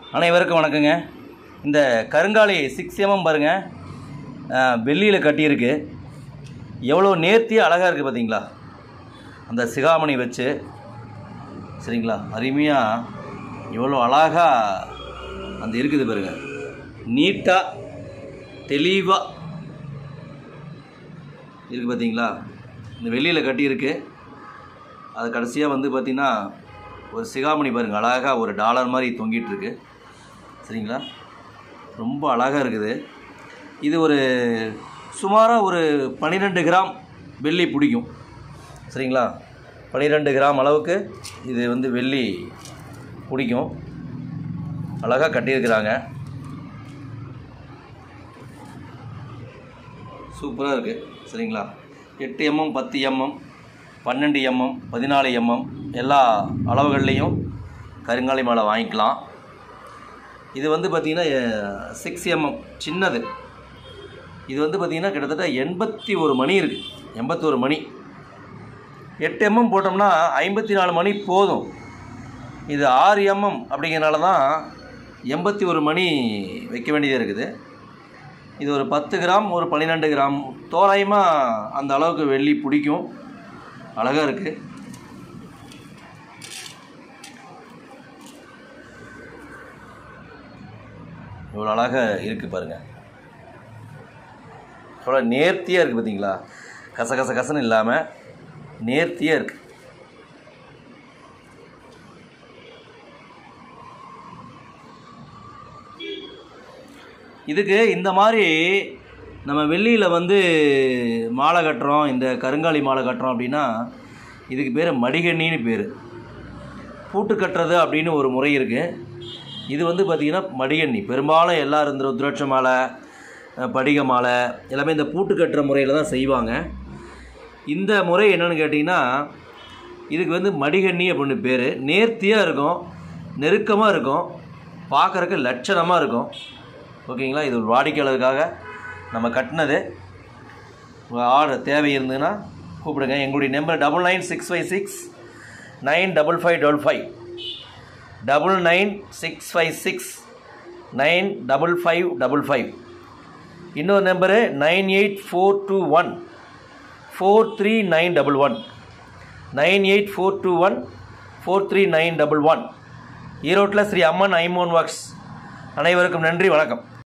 அனைவருக்கும் வணக்கங்க இந்த கருங்காலி சிக்ஸ் எம்எம் பாருங்கள் வெள்ளியில் கட்டியிருக்கு எவ்வளோ நேர்த்தியாக அழகாக இருக்குது பார்த்தீங்களா அந்த சிகாமணி வச்சு சரிங்களா அருமையாக எவ்வளோ அழகாக அந்த இருக்குது பாருங்க நீட்டாக தெளிவாக இருக்குது பார்த்தீங்களா இந்த வெள்ளியில் கட்டியிருக்கு அது கடைசியாக வந்து பார்த்திங்கன்னா ஒரு சிகாமணி பாருங்கள் அழகாக ஒரு டாலர் மாதிரி தொங்கிட்டு இருக்கு சரிங்களா ரொம்ப அழகாக இருக்குது இது ஒரு சுமாராக ஒரு பன்னிரெண்டு கிராம் வெள்ளி பிடிக்கும் சரிங்களா பன்னிரெண்டு கிராம் அளவுக்கு இது வந்து வெள்ளி பிடிக்கும் அழகாக கட்டியிருக்கிறாங்க சூப்பராக இருக்குது சரிங்களா எட்டு எம்எம் பத்து எம்எம் பன்னெண்டு எம்எம் பதினாலு எம்எம் எல்லா அளவுகள்லேயும் கருங்காலி மாலை வாங்கிக்கலாம் இது வந்து பார்த்திங்கன்னா சிக்ஸ் எம்எம் சின்னது இது வந்து பார்த்திங்கன்னா கிட்டத்தட்ட எண்பத்தி ஒரு மணி இருக்குது எண்பத்தோரு மணி எட்டு எம்எம் போட்டோம்னா ஐம்பத்தி நாலு மணி போதும் இது ஆறு எம்எம் அப்படிங்கிறனால தான் எண்பத்தி ஒரு மணி வைக்க வேண்டியதாக இருக்குது இது ஒரு பத்து கிராம் ஒரு பன்னிரெண்டு கிராம் தோராயமாக அந்த அளவுக்கு வெள்ளி பிடிக்கும் அழகாக இருக்குது இவ்வளோ அழகாக இருக்குது பாருங்கள் எவ்வளோ நேர்த்தியாக இருக்குது பார்த்தீங்களா கச கச கசன்னு இல்லாமல் நேர்த்தியாக இருக்குது இதுக்கு இந்த மாதிரி நம்ம வெள்ளியில் வந்து மாலை கட்டுறோம் இந்த கருங்காலி மாலை கட்டுறோம் அப்படின்னா இதுக்கு பேர் மடிகண்ணின்னு பேர் பூட்டு கட்டுறது அப்படின்னு ஒரு முறை இருக்குது இது வந்து பார்த்திங்கன்னா மடிகண்ணி பெரும்பாலும் எல்லாரும் இந்த ருத்ராட்ச மாலை அஹ், படிக மாலை எல்லாமே இந்த பூட்டு கட்டுற முறையில் தான் செய்வாங்க இந்த முறை என்னென்னு கேட்டிங்கன்னா இதுக்கு வந்து மடிகண்ணி அப்படின்னு பேர் நேர்த்தியாக இருக்கும் நெருக்கமாக இருக்கும் பார்க்குறக்கு லட்சணமாக இருக்கும் ஓகேங்களா இது ஒரு வாடிக்கையாளருக்காக நம்ம கட்டினது உங்கள் ஆர்டர் தேவை இருந்ததுன்னா கூப்பிடுங்க எங்களுடைய number double nine six five six nine double five double five double nine six five six nine double five double five இன்னொரு number nine eight four two one four three nine double one nine eight four two one four three nine double one ஈரோட்டில் ஸ்ரீ அம்மன் ஐமோன் works அனைவருக்கும் நன்றி வணக்கம்